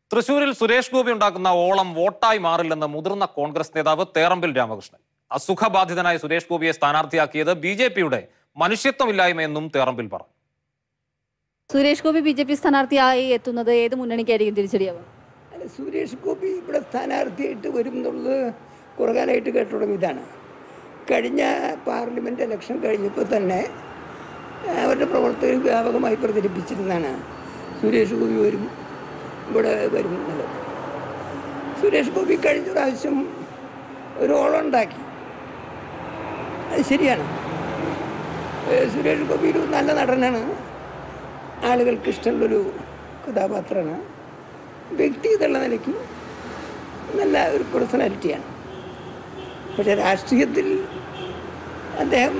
തൃശൂരിൽ സുരേഷ് ഗോപി ഉണ്ടാക്കുന്ന ഓളം വോട്ടായി മാറില്ലെന്ന് മുതിർന്ന കോൺഗ്രസ് നേതാവ് തേറമ്പിൽ രാമകൃഷ്ണൻ അസുഖബാധിതനായ സുരേഷ് ഗോപിയെ സ്ഥാനാർത്ഥിയാക്കിയത് ബി ജെ പിയുടെ മനുഷ്യത്വമില്ലായ്മയെന്നും തേറമ്പിൽ പറഞ്ഞു Suresh Gopi B J P സ്ഥാനാർത്ഥിയായി എത്തുന്നത് ഏത് മുന്നണിക്കായിരിക്കും തിരിച്ചടിയാവുക അല്ല സുരേഷ് ഗോപി ഇവിടെ സ്ഥാനാർത്ഥിയായിട്ട് വരും എന്നുള്ളത് കുറേ കാലമായിട്ട് കേട്ടു തുടങ്ങിയതാണ് കഴിഞ്ഞ പാർലമെൻറ്റ് ഇലക്ഷൻ കഴിഞ്ഞപ്പോൾ തന്നെ അവരുടെ പ്രവർത്തകർ വ്യാപകമായി പ്രചരിപ്പിച്ചിരുന്നതാണ് സുരേഷ് ഗോപി വരും ഇവിടെ വരും എന്നുള്ളത് സുരേഷ് ഗോപി കഴിഞ്ഞ പ്രാവശ്യം ഒരു ഓളുണ്ടാക്കി അത് ശരിയാണ് ഏഹ് സുരേഷ് ഗോപി ഒരു നല്ല നടനാണ് ആളുകൾക്ക് ഇഷ്ടമുള്ളൊരു കഥാപാത്രമാണ് വ്യക്തി എന്നുള്ള നിലയ്ക്ക് നല്ല ഒരു പേഴ്സണാലിറ്റിയാണ് പക്ഷെ രാഷ്ട്രീയത്തിൽ അദ്ദേഹം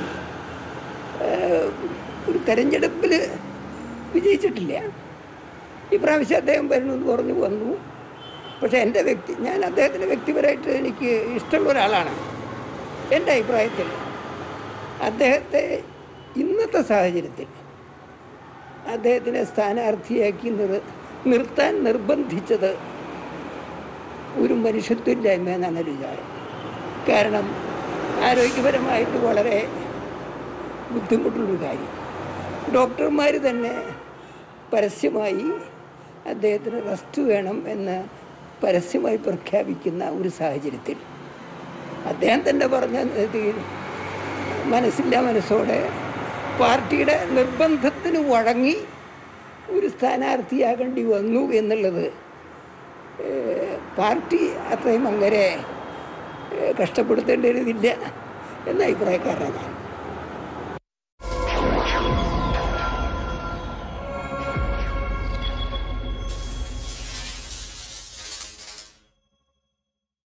ഏഹ്, ഒരു തെരഞ്ഞെടുപ്പിൽ വിജയിച്ചിട്ടില്ല ഈ പ്രാവശ്യം അദ്ദേഹം വരണമെന്ന് പറഞ്ഞു വന്നു പക്ഷേ എൻ്റെ വ്യക്തി ഞാൻ അദ്ദേഹത്തിന് വ്യക്തിപരമായിട്ട് എനിക്ക് ഇഷ്ടമുള്ള ഒരാളാണ് എൻ്റെ അഭിപ്രായത്തിൽ അദ്ദേഹത്തെ ഇന്നത്തെ സാഹചര്യത്തിൽ അദ്ദേഹത്തിനെ സ്ഥാനാർത്ഥിയാക്കി നിർ നിർത്താൻ നിർബന്ധിച്ചത് ഒരു മനുഷ്യത്വമില്ലായ്മ എന്നാണ് ഒരു വിചാരം കാരണം ആരോഗ്യപരമായിട്ട് വളരെ ബുദ്ധിമുട്ടുള്ളൊരു കാര്യം ഡോക്ടർമാർ തന്നെ പരസ്യമായി അദ്ദേഹത്തിന് റെസ്റ്റ് വേണം എന്ന് പരസ്യമായി പ്രഖ്യാപിക്കുന്ന ഒരു സാഹചര്യത്തിൽ അദ്ദേഹം തന്നെ പറഞ്ഞ രീതിയിൽ മനസ്സില്ലാ മനസ്സോടെ പാർട്ടിയുടെ നിർബന്ധത്തിന് വഴങ്ങി ഒരു സ്ഥാനാർത്ഥിയാകേണ്ടി വന്നു എന്നുള്ളത് ഏഹ്, പാർട്ടി അത്രയും അങ്ങനെ ഏഹ്, കഷ്ടപ്പെടുത്തേണ്ടതില്ല എന്ന അഭിപ്രായക്കാരനാണ് ഞാൻ